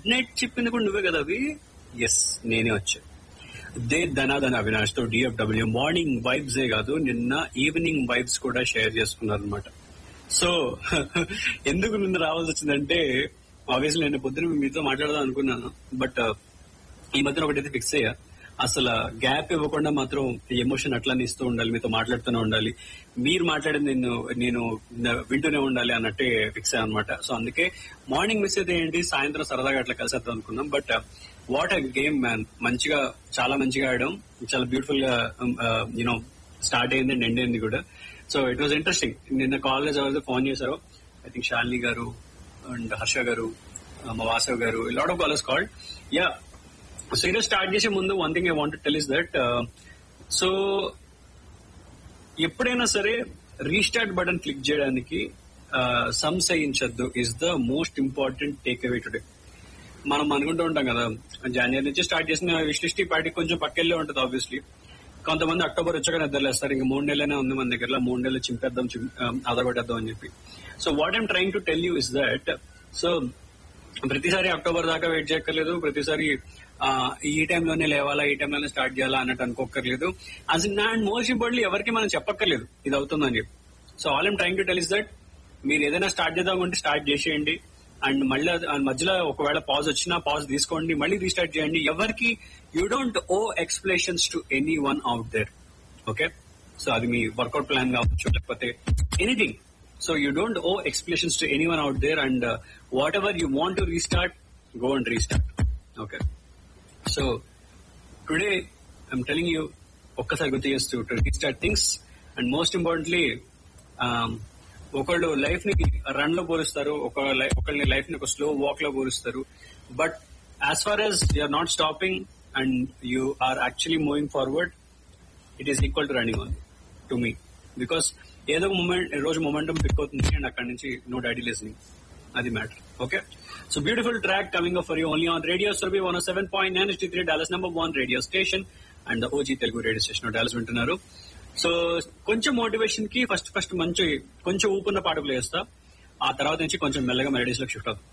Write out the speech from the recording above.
good night చెప్పింది కూడా నువ్వే కదా అవి ఎస్ నేనే వచ్చా దే ధనాధన అవినాష్ తో డిఎఫ్డబ్ల్యూ మార్నింగ్ వైబ్స్ ఏ కాదు నిన్న ఈవినింగ్ వైబ్స్ కూడా షేర్ చేసుకున్నారు అనమాట సో ఎందుకు నిన్న రావాల్సి వచ్చిందంటే ఆబ్వియస్లీ నేను పొద్దున మీతో మాట్లాడదాం అనుకున్నాను బట్ ఈ మధ్యన ఒకటైతే ఫిక్స్ అయ్యా అసలు గ్యాప్ ఇవ్వకుండా మాత్రం ఎమోషన్ అట్లానే ఇస్తూ ఉండాలి మీతో మాట్లాడుతూనే ఉండాలి మీరు మాట్లాడింది నేను నేను వింటూనే ఉండాలి అన్నట్టే ఫిక్స్ అయ్యా అనమాట సో అందుకే మార్నింగ్ మిస్ అయితే ఏంటి సాయంత్రం సరదాగా అట్లా కలిసేద్దాం అనుకున్నాం but what a game man మంచిగా చాలా మంచిగా ఆడడం చాలా బ్యూటిఫుల్ గా యూనో స్టార్ట్ అయింది అండ్ ఎండ్ అయింది కూడా సో ఇట్ వాజ్ ఇంట్రెస్టింగ్ నిన్న కాలేజ్ ఎవరైతే ఫోన్ చేశారో ఐ థింక్ శాలిని గారు అండ్ హర్ష గారు మా వాసవ్ గారు lot of callers called ya so ఈరోజు స్టార్ట్ చేసే ముందు one thing I want tell is that so ఎప్పుడైనా సరే రీస్టార్ట్ బటన్ క్లిక్ చేయడానికి సంశయించద్దు is the most important take away today మనం అనుకుంటూ ఉంటాం కదా జనవరి నుంచి స్టార్ట్ చేసిన విష్ లిస్ట్ ఈ పార్టీ కొంచెం పక్కెళ్ళే ఉంటుంది ఆబ్వియస్లీ కొంతమంది అక్టోబర్ వచ్చాక నిద్రలేస్తారు ఇంకా మూడు నెలలనే ఉంది మన దగ్గర మూడు నెలలు చింపేద్దాం ఆధారపడేద్దాం అని చెప్పి so what I'm trying to tell you is that so ప్రతిసారి అక్టోబర్ దాకా వెయిట్ చేయక్కర్లేదు ప్రతిసారి ఈ టైంలోనే లేవాలా ఈ టైంలోనే స్టార్ట్ చేయాలా అన్నట్టు అనుకోక్కర్లేదు అస్ అండ్ మోస్ట్ ఇంపార్టెంట్లీ ఎవరికి మనం చెప్పక్కర్లేదు ఇది అవుతుందని చెప్పి so all I'm trying to tell is that మీరు ఏదైనా స్టార్ట్ చేద్దామంటే స్టార్ట్ చేసేయండి అండ్ మళ్ళీ మధ్యలో ఒకవేళ పాజ్ వచ్చినా పాజ్ తీసుకోండి మళ్ళీ రీస్టార్ట్ చేయండి ఎవరికి you don't owe explanations to anyone out there okay so అది మీ వర్కౌట్ ప్లాన్ కావచ్చు లేకపోతే anything so you don't owe explanations to anyone out there and whatever you want to restart go and restart okay so today I'm telling you ఒక్కసారి గుర్తు చేస్తూ to restart things and most importantly ఒకళ్ళు life ని run లో పోలుస్తారు ఒక ఒకళ్ళని life ని ఒక స్లో వాక్ లో పోలుస్తారు but as far as you're not stopping and you are actually moving forward it is equal to running on to me because ఏదో మూమెంట్ రోజు మొమెంటం పిక్ అవుతుంది అండ్ అక్కడ నుంచి నో డాడీ లిస్నింగ్ అది matter okay so beautiful track coming for you only on radio సర్వీ one seven point nine ST three Dallas number one radio station and OG Telugu radio station Dallas వింటున్నారు so కొంచెం motivation కి first first మంచి కొంచెం ఊపున్న పాట play చేస్తా ఆ తర్వాత నుంచి కొంచెం మెల్లగా మెలడీస్ లో షిఫ్ట్ అవుతాం